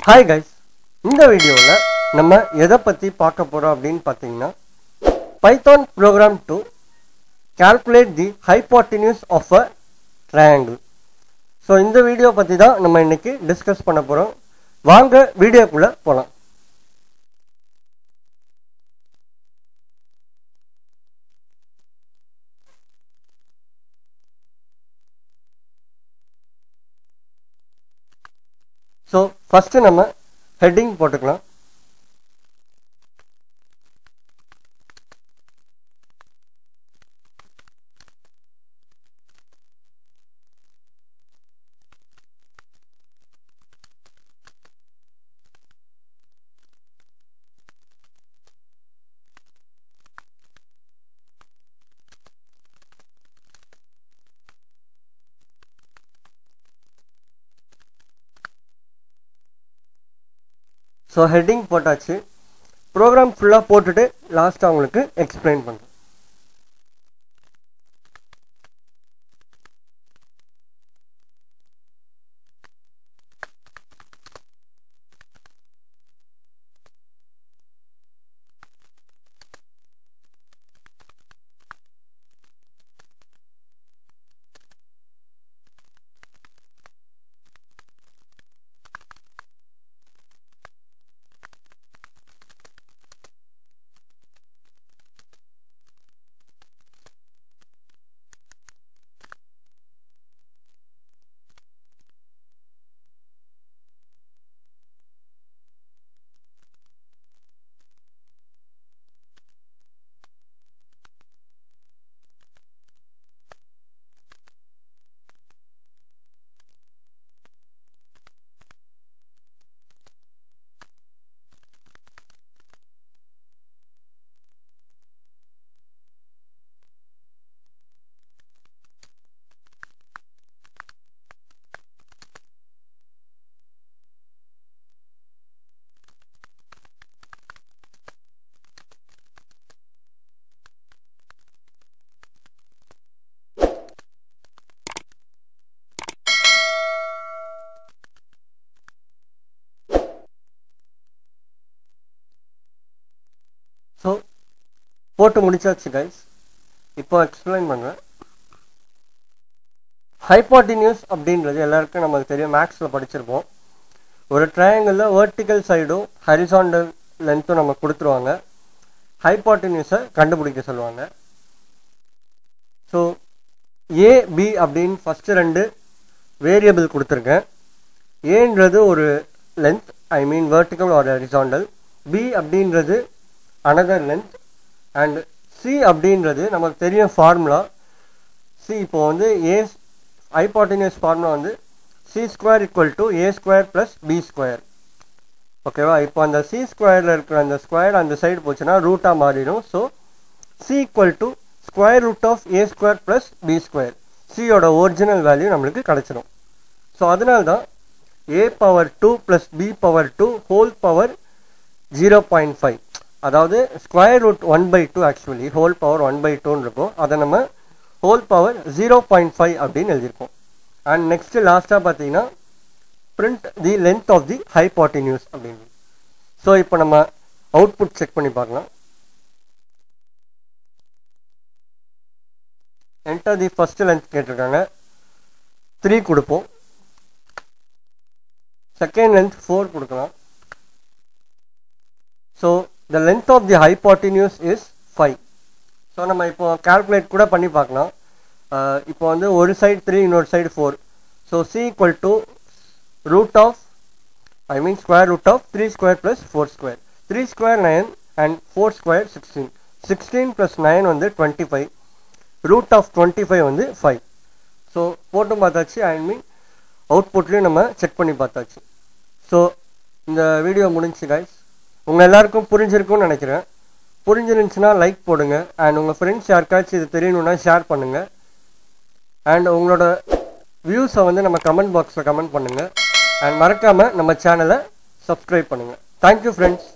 hi guys இந்த வீடியோவில் நம்ம எதை பற்றி பார்க்க போகிறோம் அப்படின்னு பார்த்தீங்கன்னா Python program to calculate the hypotenuse of a triangle so இந்த வீடியோ பற்றி தான் நம்ம இன்னைக்கு டிஸ்கஸ் பண்ண போகிறோம் வாங்க வீடியோக்குள்ளே போகலாம் ஸோ ஃபஸ்ட்டு நம்ம ஹெட்டிங் போட்டுக்கலாம் ஸோ ஹெட்டிங் போட்டாச்சு ப்ரோக்ராம் ஃபுல்லாக போட்டுட்டு லாஸ்ட்டாக உங்களுக்கு எக்ஸ்பிளைன் பண்ணுறேன் ஸோ போட்டு முடிச்சாச்சு கைஸ் இப்போ எக்ஸ்பிளைன் பண்ணுறேன் ஹைபாட்டினியூஸ் அப்படின்றது எல்லாருக்கும் நமக்கு தெரியும் மேக்ஸில் படிச்சிருப்போம் ஒரு ட்ரையாங்கிளில் வெர்டிக்கல் சைடும் ஹரிசாண்டல் லென்த்தும் நம்ம கொடுத்துருவாங்க ஹைபாட்டினியூஸை கண்டுபிடிக்க சொல்லுவாங்க ஸோ ஏ பி அப்படின்னு ஃபஸ்ட்டு ரெண்டு வேரியபிள் கொடுத்துருக்கேன் ஏன்றது ஒரு லென்த் ஐ மீன் வெர்டிக்கல் ஒரு ஹரிசாண்டல் பி அப்படின்றது அனதர் லென்த் அண்ட் சி அப்படின்றது நமக்கு தெரியும் ஃபார்முலா சி இப்போ வந்து ஏ ஹைபாட்டினியஸ் ஃபார்முலா வந்து C square equal to A square plus B square ஓகேவா இப்போ அந்த சி ஸ்கொயரில் இருக்கிற அந்த ஸ்கொயர் அந்த சைடு போச்சுன்னா ரூட்டாக மாறிடும் so C equal to square root of A square plus B square சியோட ஒரிஜினல் வேல்யூ நம்மளுக்கு கிடச்சிடும் ஸோ அதனால தான் A power two plus B power two whole power zero point five அதாவது square root one by two actually whole power one by டூன்னு இருக்கும் அதை நம்ம whole power zero point five அப்படின்னு எழுதியிருக்கோம் அண்ட் நெக்ஸ்ட் லாஸ்ட்டாக பார்த்தீங்கன்னா print the length of the hypotenuse அப்படின்னு ஸோ இப்போ நம்ம அவுட்புட் செக் பண்ணி பார்க்கலாம் என்டர் தி ஃபர்ஸ்ட் லென்த் கேட்டிருக்காங்க த்ரீ கொடுப்போம் செகண்ட் லென்த் ஃபோர் கொடுக்கலாம் so the length of the hypotenuse is five so நம்ம இப்போ கால்குலேட் கூட பண்ணி பார்க்கலாம் இப்போ வந்து ஒரு சைடு த்ரீ இன்னொரு side four so C equal to root of I mean square root of three square plus four square three square nine and four square sixteen sixteen plus nine வந்து twenty five root of twenty five வந்து five so போட்டும் பார்த்தாச்சு ஐ மீன் அவுட்புட்லேயும் நம்ம check பண்ணி பார்த்தாச்சு so இந்த video முடிஞ்சு guys உங்கள் எல்லாருக்கும் புரிஞ்சிருக்கும்னு நினைக்கிறேன் புரிஞ்சிருந்துச்சுன்னா லைக் போடுங்க அண்ட் உங்கள் ஃப்ரெண்ட்ஸ் யாருக்காச்சும் இது தெரியணுன்னா ஷேர் பண்ணுங்கள் அண்ட் உங்களோட வியூஸை வந்து நம்ம கமெண்ட் பாக்ஸில் கமெண்ட் பண்ணுங்கள் அண்ட் மறக்காமல் நம்ம சேனலை சப்ஸ்கிரைப் பண்ணுங்கள் தேங்க்யூ ஃப்ரெண்ட்ஸ்